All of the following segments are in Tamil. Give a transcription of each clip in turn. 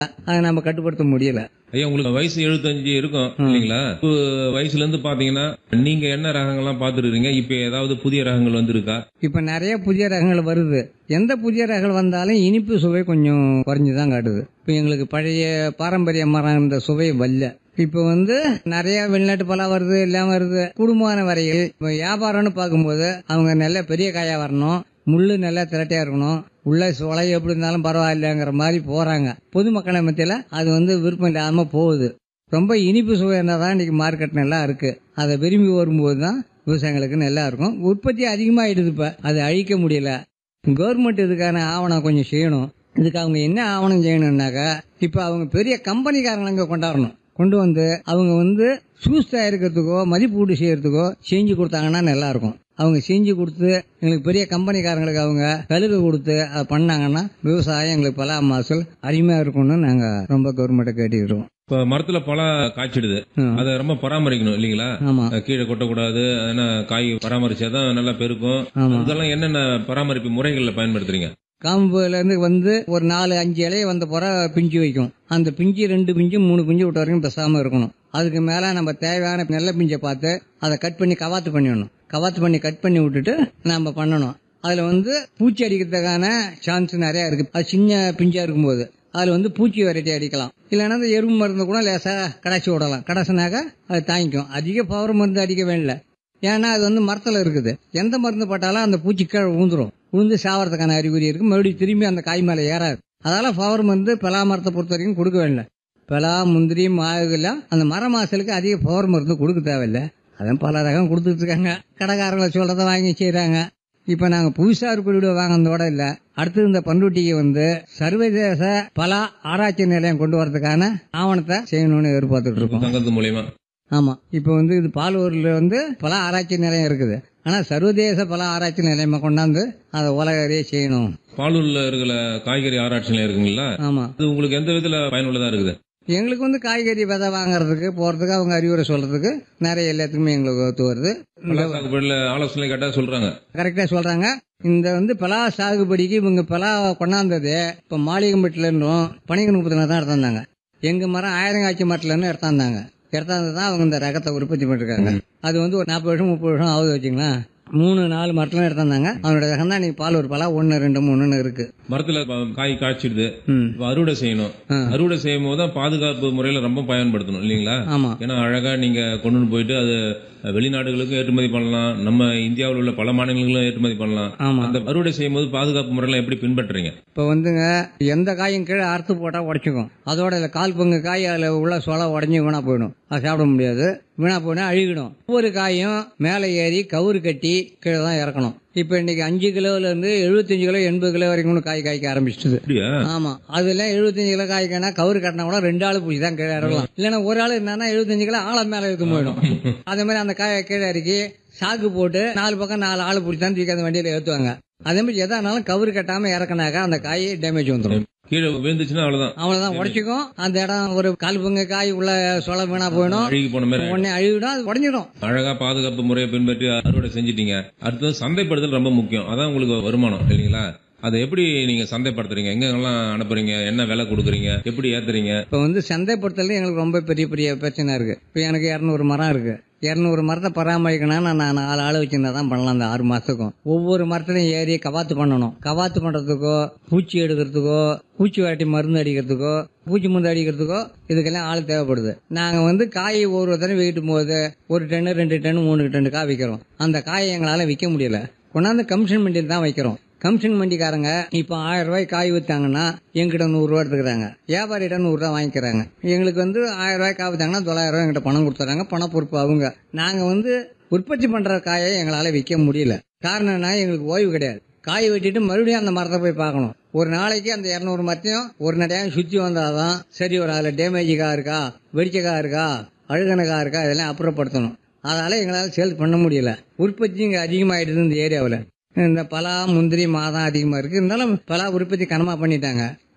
அதை நம்ம கட்டுப்படுத்த முடியல ஐயா உங்களுக்கு வயசு எழுபத்தஞ்சு இருக்கும் இல்லைங்களா இப்போ வயசுல இருந்து பாத்தீங்கன்னா நீங்க என்ன ரகங்கள்லாம் பாத்துருக்கீங்க இப்ப ஏதாவது புதிய ரகங்கள் வந்திருக்கா இப்ப நிறைய புதிய ரகங்கள் வருது எந்த புதிய ரகங்கள் வந்தாலும் இனிப்பு சுவை கொஞ்சம் குறைஞ்சுதான் காட்டுது இப்ப எங்களுக்கு பழைய பாரம்பரிய மரம் இருந்த சுவை வல்ல இப்ப வந்து நிறைய வெளிநாட்டு பழம் வருது எல்லாம் வருது குடும்பமான வரையில் இப்ப வியாபாரம்னு பார்க்கும்போது அவங்க நல்ல பெரிய காயா வரணும் முள்ளு நல்லா திரட்டியா இருக்கணும் உள்ள சுளை எப்படி இருந்தாலும் பரவாயில்லைங்கிற மாதிரி போறாங்க பொதுமக்களை மத்தியில அது வந்து விருப்பம் இல்லாம போகுது ரொம்ப இனிப்பு சுவை இருந்தால் தான் இன்னைக்கு மார்க்கெட் நல்லா இருக்கு அதை விரும்பி வரும்போது தான் விவசாயிகளுக்கு நல்லா இருக்கும் உற்பத்தி அதிகமாயிடுது இப்ப அதை அழிக்க முடியல கவர்மெண்ட் இதுக்கான ஆவணம் கொஞ்சம் செய்யணும் இதுக்கு அவங்க என்ன ஆவணம் செய்யணும்னாக்கா இப்ப அவங்க பெரிய கம்பெனிக்காரங்களை இங்க கொண்டாடணும் கொண்டு வந்து அவங்க வந்து சூஸ் தயாரிக்கிறதுக்கோ மதிப்பு கூட்டு செய்யறதுக்கோ செஞ்சு கொடுத்தாங்கன்னா நல்லா இருக்கும் அவங்க செஞ்சு கொடுத்து எங்களுக்கு பெரிய கம்பெனிக்காரங்களுக்கு அவங்க கழுகு கொடுத்து அதை பண்ணாங்கன்னா விவசாயம் எங்களுக்கு பல மாசல் அருமையா இருக்கும்னு நாங்க ரொம்ப கவர்மெண்ட்டை கேட்டுக்கிறோம் இப்ப மரத்துல பழம் காய்ச்சிடுது ம். அதை ரொம்ப பராமரிக்கணும் இல்லைங்களா ஆமா அஹ் கீழே கொட்டக்கூடாது ஏன்னா காய் பராமரிச்சாதான் நல்லா பெருக்கும் ஆமா இதெல்லாம் என்னென்ன பராமரிப்பு முறைகள்ல பயன்படுத்துறீங்க காம்புல இருந்து வந்து ஒரு நாலு அஞ்சு இலைய வந்த போற பிஞ்சு வைக்கும் அந்த பிஞ்சு ரெண்டு பிஞ்சு மூணு பிஞ்சு விட்ட வரைக்கும் பேசாம இருக்கணும் அதுக்கு மேல நம்ம தேவையான நல்ல பிஞ்சை பார்த்து அதை கட் பண்ணி கவாத்து பண்ணிடணும் கவாத்து பண்ணி கட் பண்ணி விட்டுட்டு நம்ம பண்ணணும் அதுல வந்து பூச்சி அடிக்கிறதுக்கான சான்ஸ் நிறைய இருக்கு அது சின்ன பிஞ்சா இருக்கும்போது அதுல வந்து பூச்சி வெரைட்டி அடிக்கலாம் இல்லைன்னா அந்த எறும்பு மருந்து கூட லேசா கடாச்சி விடலாம் கடாசினாக்கா அது தாங்கிக்கும் அதிக பவர் மருந்து அடிக்க வேண்டிய ஏன்னா அது வந்து மரத்துல இருக்குது எந்த மருந்து பட்டாலும் அந்த பூச்சி கீழே விழுந்துரும் விழுந்து சாவறதுக்கான அறிகுறி இருக்கு மறுபடியும் திரும்பி அந்த காய் மேலே ஏறாது அதனால பவர் மருந்து பலா மரத்தை பொறுத்த வரைக்கும் கொடுக்க வேண்டிய பலா முந்திரி மாவுலாம் அந்த மர மாசலுக்கு அதிக பவர் மருந்து கொடுக்க தேவையில்லை அதான் பல ரகம் கொடுத்துட்டு இருக்காங்க கடைக்காரங்களை சொல்றதை வாங்கி செய்றாங்க இப்ப நாங்க புதுசா இருக்கிற வாங்கினதோட இல்ல அடுத்து இந்த பண்ருட்டிக்கு வந்து சர்வதேச பல ஆராய்ச்சி நிலையம் கொண்டு வரதுக்கான ஆவணத்தை செய்யணும்னு எதிர்பார்த்துட்டு இருக்கோம் சங்கத்து மூலியமா ஆமா இப்ப வந்து இது பாலூர்ல வந்து பல ஆராய்ச்சி நிலையம் இருக்குது ஆனா சர்வதேச பல ஆராய்ச்சி நிலையமா கொண்டாந்து அதை உலகறிய செய்யணும் பாலூர்ல இருக்கிற காய்கறி ஆராய்ச்சி நிலையம் இருக்குங்களா ஆமா அது உங்களுக்கு எந்த விதத்துல பயனுள்ளதா இருக்குது எங்களுக்கு வந்து காய்கறி விதை வாங்குறதுக்கு போறதுக்கு அவங்க அறிவுரை சொல்றதுக்கு நிறைய எல்லாத்துக்குமே எங்களுக்கு ஒத்து வருது பலா சாகுபடியில ஆலோசனை கேட்டா சொல்றாங்க கரெக்டா சொல்றாங்க இந்த வந்து பலா சாகுபடிக்கு இவங்க பலா கொண்டாந்தது இப்ப மாளிகம்பட்டில இருந்தும் பனிகனுப்பத்துல தான் எடுத்தாந்தாங்க எங்க மரம் ஆயிரங்காய்ச்சி மரத்துல இருந்து எடுத்தாந்தாங்க எடுத்தாந்து தான் அவங்க இந்த ரகத்தை உற்பத்தி பண்ணிருக்காங்க அது வந்து ஒரு நாற்பது வருஷம் முப்பது வருஷம் ஆகுது வச்சுங்களேன் மூணு நாலு மரத்துல எடுத்தாந்தாங்க அவனோட ரகம் தான் நீ பால் ஒரு பலா ஒன்னு ரெண்டு மூணுன்னு இருக்கு மரத்துல ப- காய் காய்ச்சிடுது ம் இப்ப அறுவடை செய்யணும் ஆ. அறுவடை செய்யும் போது தான் பாதுகாப்பு முறையில ரொம்ப பயன்படுத்தணும் இல்லீங்களா ஆமா ஏன்னா அழகா நீங்க கொண்டு போயிட்டு அது வெளிநாடுகளுக்கும் ஏற்றுமதி பண்ணலாம் நம்ம இந்தியாவில் உள்ள பல மாநிலங்களுக்கும் ஏற்றுமதி பண்ணலாம் ஆமா அந்த அறுவடை செய்யும் போது பாதுகாப்பு முறையெல்லாம் எப்படி பின்பற்றுறீங்க இப்ப வந்துங்க எந்த காயும் கீழே அறுத்து போட்டா உடைச்சுக்கும் அதோட இதுல கால் பங்கு காய் அதுல உள்ள சொலை உடஞ்சி வீணா போயிடும் அது சாப்பிட முடியாது வீணா போனா அழுகிடும் ஒவ்வொரு காயும் மேலே ஏறி கவுரு கட்டி கீழே தான் இறக்கணும் இப்ப இன்னைக்கு அஞ்சு கிலோல இருந்து எழுபத்தஞ்சு கிலோ எண்பது கிலோ வரைக்கும் கூட காய் காய்க்க ஆரம்பிச்சிட்டுது அப்படியா ஆமா அதுல எழுபத்தஞ்சு கிலோ காய்க்கனா கவுரு கட்டினா கூட ரெண்டு ஆளு பிடிச்சி தான் கீழே இறங்கலாம் இல்லைன்னா ஒரு ஆள் என்னன்னா எழுபத்தஞ்சு கிலோ ஆளை மேல எடுத்து போயிடும் அதே மாதிரி அந்த காயை கீழே இறக்கி சாக்கு போட்டு நாலு பக்கம் நாலு ஆளு பிடிச்சி தான் தூக்கி அந்த வண்டியில ஏத்துவாங்க அதே மாதிரி எதானாலும் கவுரு கட்டாம இறக்குனாக்கா அந்த காய் டேமேஜ் வந்துடும் கீழே விழுந்துச்சுன்னா அவ்வளவுதான் அவ்வளவுதான் உடைச்சிக்கும் அந்த இடம் ஒரு கால் பங்கு காய் உள்ள சொல வீணா போயிடும் அழுகி போன மாதிரி ஆயிடும். உடனே அழுவிடும் அது உடஞ்சிடும் அழகா பாதுகாப்பு முறையை பின்பற்றி அறுவடை செஞ்சிட்டீங்க அடுத்தது சந்தைப்படுத்தல் ரொம்ப முக்கியம் அதான் உங்களுக்கு வருமானம் இல்லைங்களா அதை எப்படி நீங்க சந்தைப்படுத்துறீங்க எங்கெங்கெல்லாம் அனுப்புறீங்க என்ன விலை கொடுக்குறீங்க எப்படி ஏத்துறீங்க இப்ப வந்து சந்தைப்படுத்தல எங்களுக்கு ரொம்ப பெரிய பெரிய பிரச்சனை இருக்கு இப்ப எனக்கு இரநூறு மரம் இருக்கு இரநூறு மரத்தை பராமரிக்கணும்னா நான் நாலு ஆள் வச்சிருந்தா தான் பண்ணலாம் அந்த ஆறு மாசத்துக்கும் ஒவ்வொரு மரத்துலையும் ஏறி கவாத்து பண்ணணும் கவாத்து பண்றதுக்கோ பூச்சி எடுக்கிறதுக்கோ பூச்சி வாட்டி மருந்து அடிக்கிறதுக்கோ பூச்சி மருந்து அடிக்கிறதுக்கோ இதுக்கெல்லாம் ஆள் தேவைப்படுது நாங்க வந்து காய் ஒரு தடவை வீட்டும் போது ஒரு டன்னு ரெண்டு டன்னு மூணு டன்னு காய் விற்கிறோம் அந்த காயை எங்களால விற்க முடியல கொண்டாந்து கமிஷன் மண்டியில் தான் வைக்கிறோம் கமிஷன் வண்டிக்காரங்க இப்போ ஆயிரம் ரூபாய் காய் வித்தாங்கன்னா எங்கிட்ட நூறு ரூபா எடுத்துக்கிறாங்க வியாபாரிகிட்ட நூறு ரூபா வாங்கிக்கிறாங்க எங்களுக்கு வந்து ஆயிரம் ரூபாய் காய் வித்தாங்கன்னா தொள்ளாயிரம் ரூபாய் எங்கிட்ட பணம் கொடுத்துறாங்க பண பொறுப்பு அவங்க நாங்க வந்து உற்பத்தி பண்ற காயை எங்களால விற்க முடியல காரணம் என்ன எங்களுக்கு ஓய்வு கிடையாது காய் வெட்டிட்டு மறுபடியும் அந்த மரத்தை போய் பார்க்கணும் ஒரு நாளைக்கு அந்த இரநூறு மரத்தையும் ஒரு நடையாக சுற்றி வந்தாதான் சரி ஒரு அதில் டேமேஜ் கா இருக்கா வெடிச்ச கா இருக்கா அழுகன கா இருக்கா இதெல்லாம் அப்புறப்படுத்தணும் அதனால எங்களால் சேல் பண்ண முடியல உற்பத்தி இங்கே அதிகமாயிடுது இந்த ஏரியாவில் இந்த பலா முந்திரி மாதம் அதிகமா இருக்கு இருந்தாலும் பலா உற்பத்தி கனமா பண்ணிட்டாங்க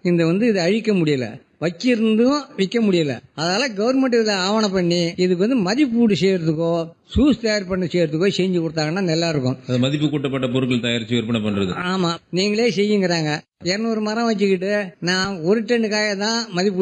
இந்த வந்து இதை அழிக்க முடியல வச்சிருந்தும் விற்க முடியல அதனால கவர்மெண்ட் இதை ஆவணம் பண்ணி இதுக்கு வந்து மதிப்பீடு செய்யறதுக்கோ ஜூஸ் தயார் பண்ணி செய்யறதுக்கோ செஞ்சு கொடுத்தாங்கன்னா நல்லா இருக்கும் அது மதிப்பு கூட்டப்பட்ட பொருட்கள் தயாரிச்சு விற்பனை பண்றது ஆமா நீங்களே செய்யுங்கிறாங்க இருநூறு மரம் வச்சுக்கிட்டு நான் ஒரு டன் காயை தான் மதிப்பு